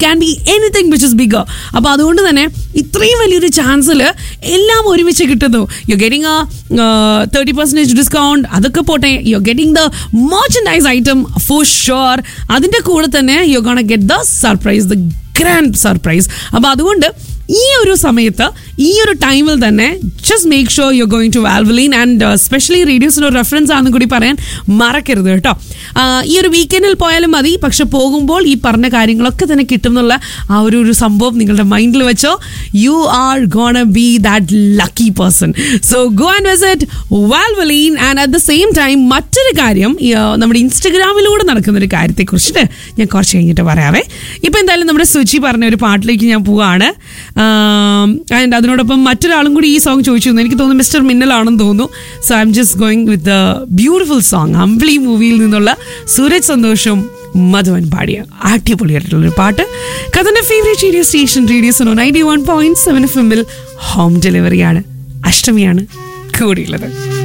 can be anything which is bigger അപ്പോൾ അതുകൊണ്ട് തന്നെ ഇത്രയും വലിയൊരു ചാൻസിൽ എല്ലാം ഒരുമിച്ച് കിട്ടുന്നു you getting a thirty percentage discount അതൊക്കെ പോട്ടെ you getting the merchandise item for sure അതിൻ്റെ കൂടെ തന്നെ you gonna get the surprise the grand surprise അപ്പോൾ അതുകൊണ്ട് ഈ ഒരു സമയത്ത് ഈ ഒരു ടൈമിൽ തന്നെ just make sure you going to Valvoline and specially റേഡിയോസിന് ഒരു റെഫറൻസ് ആണെന്ന് കൂടി പറയാൻ മറക്കരുത് കേട്ടോ ആ, ഈ ഒരു വീക്കെൻഡിൽ പോയാലും മതി പക്ഷെ പോകുമ്പോൾ ഈ പറഞ്ഞ കാര്യങ്ങളൊക്കെ തന്നെ കിട്ടും എന്നുള്ള ആ ഒരു ഒരു സംഭവം നിങ്ങളുടെ മൈൻഡിൽ വെച്ചോ you are gonna be that lucky person so go and visit Valvoline and at the same time മറ്റൊരു കാര്യം ഈ, ആ, നമ്മുടെ ഇൻസ്റ്റഗ്രാമിലൂടെ നടക്കുന്ന ഒരു കാര്യത്തെക്കുറിച്ചിട്ട് ഞാൻ കുറച്ച് കഴിഞ്ഞിട്ട് പറയാവേ ഇപ്പം എന്തായാലും നമ്മുടെ സുചി പറഞ്ഞ ഒരു പാട്ടിലേക്ക് ഞാൻ പോവാണ് ആൻഡ് അതിനോടൊപ്പം മറ്റൊരാളും കൂടി ഈ സോങ് ചോദിച്ചു എനിക്ക് തോന്നുന്നു മിസ്റ്റർ മിന്നലാണെന്ന് തോന്നുന്നു so I'm just going with the beautiful song Ambili മൂവിയിൽ നിന്നുള്ള സൂരജ് സന്തോഷും മധുവൻ പാടിയ അടിപൊളിയായിട്ടുള്ളൊരു പാട്ട് കഥന്റെ favourite radio station radio Suno ninety one point seven F എമ്മിൽ ഹോം ഡെലിവറിയാണ് അഷ്ടമിയാണ് കൂടിയുള്ളത്